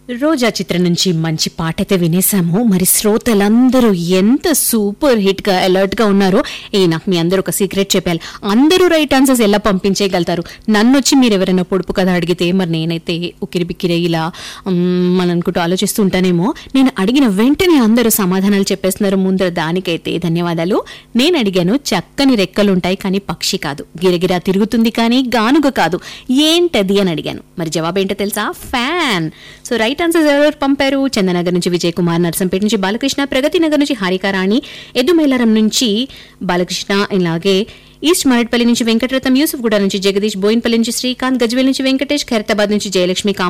రోజా చిత్రం నుంచి మంచి పాట అయితే వినేశాము మరి శ్రోతలందరూ ఎంత సూపర్ హిట్ గా అలర్ట్ గా ఉన్నారో ఏ నాకు మీ అందరూ ఒక సీక్రెట్ చెప్పాలి అందరూ రైట్ ఆన్సర్స్ ఎలా పంపించేయగలుగుతారు నన్ను వచ్చి మీరు ఎవరైనా పొడుపు కథ అడిగితే మరి నేనైతే ఉకిరి బిక్కిరే ఇలా మ్మ్, అని అనుకుంటూ ఆలోచిస్తూ ఉంటానేమో నేను అడిగిన వెంటనే అందరూ సమాధానాలు చెప్పేస్తున్నారు ముందర దానికైతే ధన్యవాదాలు నేను అడిగాను చక్కని రెక్కలుంటాయి కానీ పక్షి కాదు గిరగిరా తిరుగుతుంది కానీ గానుగ కాదు ఏంటది అని అడిగాను మరి జవాబు ఏంటో తెలుసా ఫ్యాన్ సో రైట్ ఆన్సర్స్ ఎవరు పంపారు చందనగర్ నుంచి విజయ్ కుమార్ నర్సంపేట నుంచి బాలకృష్ణ ప్రగతి నగర్ నుంచి హారికారాణి ఎద్దుమైలారం నుంచి బాలకృష్ణ ఇలాగే ఈస్ట్ మరట్పల్లి నుంచి వెంకటరత్నం యూసుఫ్గూడ నుంచి జగదీష్ బోయిన్పల్లి నుంచి శ్రీకాంత్ గజ్వేల్ నుంచి వెంకటేష్ ఖైరతాబాద్ నుంచి జయలక్ష్మి కామ